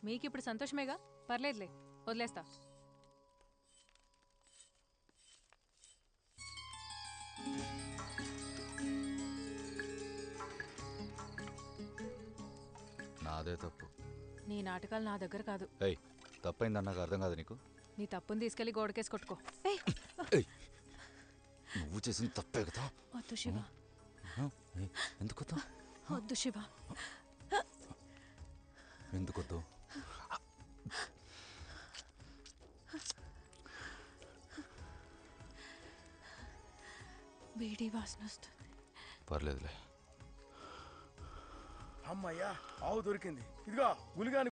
మీకు ఇప్పుడు సంతోషమేగా పర్లేదులే వదిలేస్తా నాదే తప్పు నీ నాటకాలు నా దగ్గర కాదు ఏయ్ తప్పైందని నాకు అర్థం కాదు నీకు నీ తప్పుని తీసుకెళ్లి గోడకేసి కొట్టుకో ఏయ్, ఏయ్ నువ్వు చేసిన తప్పే కదా వద్దు శివ ఆ, ఏయ్, ఎందుకు వద్దు? వద్దు శివ ఎందుకు వద్దు బీడీ వాసన వస్తుంది పర్లేదులే అమ్మయ్యా ఆవు దొరికింది ఇదిగో గులిగాని